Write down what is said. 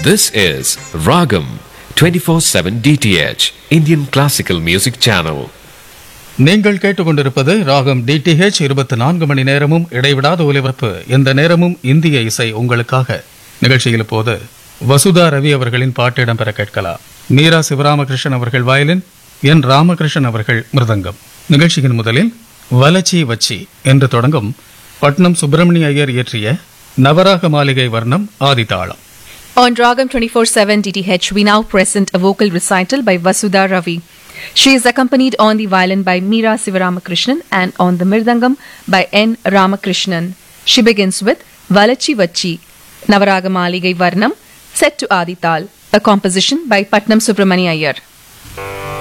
This is Ragam 24/7 DTH Indian Classical Music Channel. நீங்கள் கேட்டுக்கொண்டிருப்பது ராகம் டிடிஹெச் இருபத்தி நான்கு மணி நேரமும் இடைவிடாத ஒலிபரப்பு எந்த நேரமும் இந்திய இசை உங்களுக்காக நிகழ்ச்சியில் இப்போது வசுதா ரவி அவர்களின் பாட்டு இடம்பெற கேட்கலாம் மீரா சிவராமகிருஷ்ணன் அவர்கள் வயலின் என் ராமகிருஷ்ணன் அவர்கள் மிருதங்கம் நிகழ்ச்சியின் முதலில் வலச்சி வச்சி என்று தொடங்கும் பட்னம் சுப்பிரமணிய ஐயர் இயற்றிய நவராக மாளிகை வர்ணம் ஆதிதாளம் On Dragam 24-7 DTH, we now present a vocal recital by Vasudha Ravi. She is accompanied on the violin by Meera Sivaramakrishnan and on the mirdangam by N. Ramakrishnan. She begins with Valachi Vachi, Navaraga Maligai Varnam, set to Adital, a composition by Patnam Subramani Iyer.